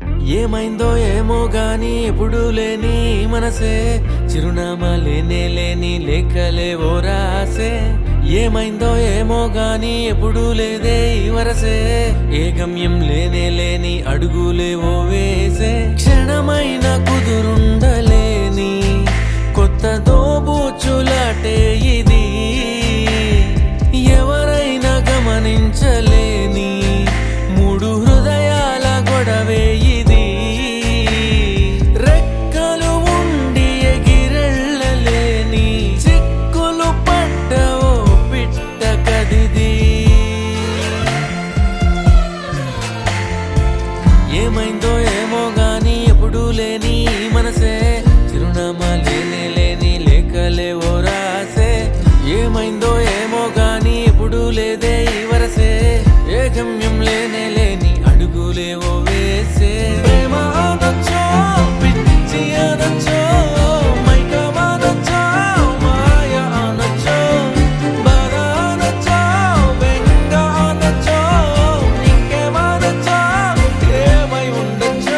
ఏమైందో ఏమో గాని ఎప్పుడు లేని మనసే చిరునామా లేనే లేని లేఖలే ఓ రాసే ఏమైందో ఏమో గాని ఎప్పుడు లేదే ఈ వరసే ఏ గమ్యం లేనే లేని అడుగులే ఓ వేసే క్షణమైన కుదురుండలేని కొత్త దోబూచులాటే ఇది ఎవరైనా గమనించలేని మూడు హృదయాల గొడవే ఇది రెక్కలు ఉండి ఎగిరెళ్ళలేని చిక్కులు పడ్డ ఓ పిట్ట కదిది ఏమైందో ఏమో గాని ఎప్పుడు లేని ఈ మనసే చిరునామా లేనే లేని లేఖలే ఓ రాసే ఏమైందో ఏమో గాని ఎప్పుడు లేదే ఈ వరసే ఏ గమ్యం లేనే లేని అడుగులే ఓ వేసే ప్రేమ అనొచ్చో, పిచ్చి అనొచ్చో, మైకం అనొచ్చో, మాయ అనొచ్చో, బాధ అనొచ్చో, బెంగ అనొచ్చో, ఇంకేమనొచ్చో, ఏమై ఉండొచ్చో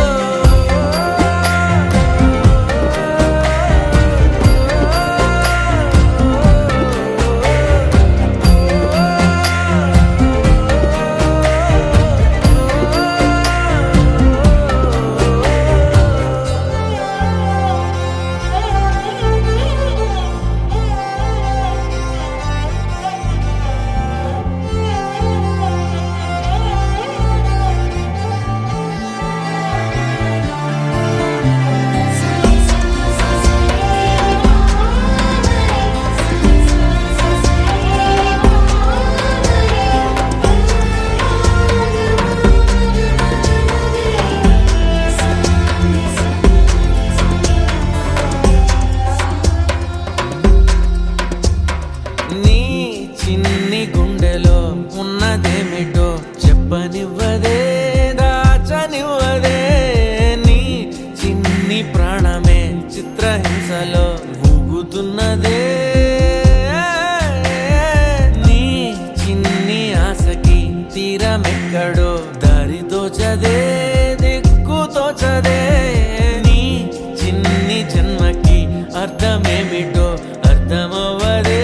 నీ చిన్ని గుండెలో ఉన్నదేమిటో చెప్పనివ్వదే దాచనివ్వదే నీ చిన్ని ప్రాణమే చిత్రహింసలో ఊగుతున్నదే నీ చిన్ని ఆశకి తీరమెక్కడో దారి తోచదే దిక్కు తోచదే నీ చిన్ని జన్మకి అర్థమేమిటో అర్థమవ్వదే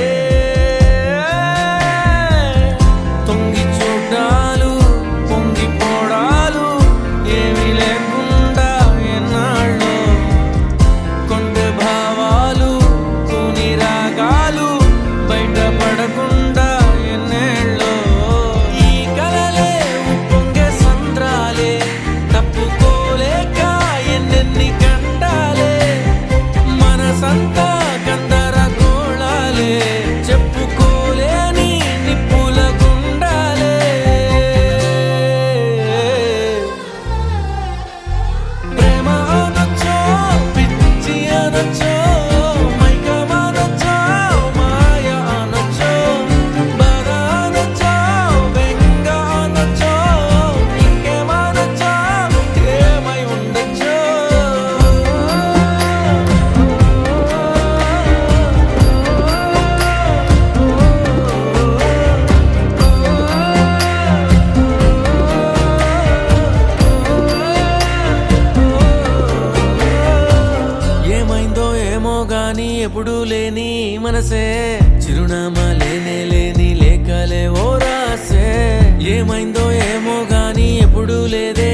తొంగి చూడాలు పొంగి పోడాలు ఏమి లేకుండా ఎన్నాళ్ళు కొండె భావాలు తూని రాగాలు బయటపడకుండా ఎన్నేళ్ళు ఈ కలలే ఉప్పొంగే సంద్రాలే తప్పుకోలేక ఎన్నెన్ని గండాలే మనసంతా గందరగోళాలే చెప్పుకోలేని నిప్పుల గుండాలే ప్రేమ అనొచ్చో పిచ్చి అనొచ్చో మైకం అనొచ్చో మాయ అనొచ్చో బాధ అనొచ్చో బెంగ అనొచ్చో ఇంకేమనొచ్చో ఏమై ఉండొచ్చో ఏమైందో ఏమో గాని ఎప్పుడు లేని ఈ మనసే చిరునామా లేనే లేని లేఖలే ఓ రాసే ఏమైందో ఏమో గాని ఎప్పుడు లేదే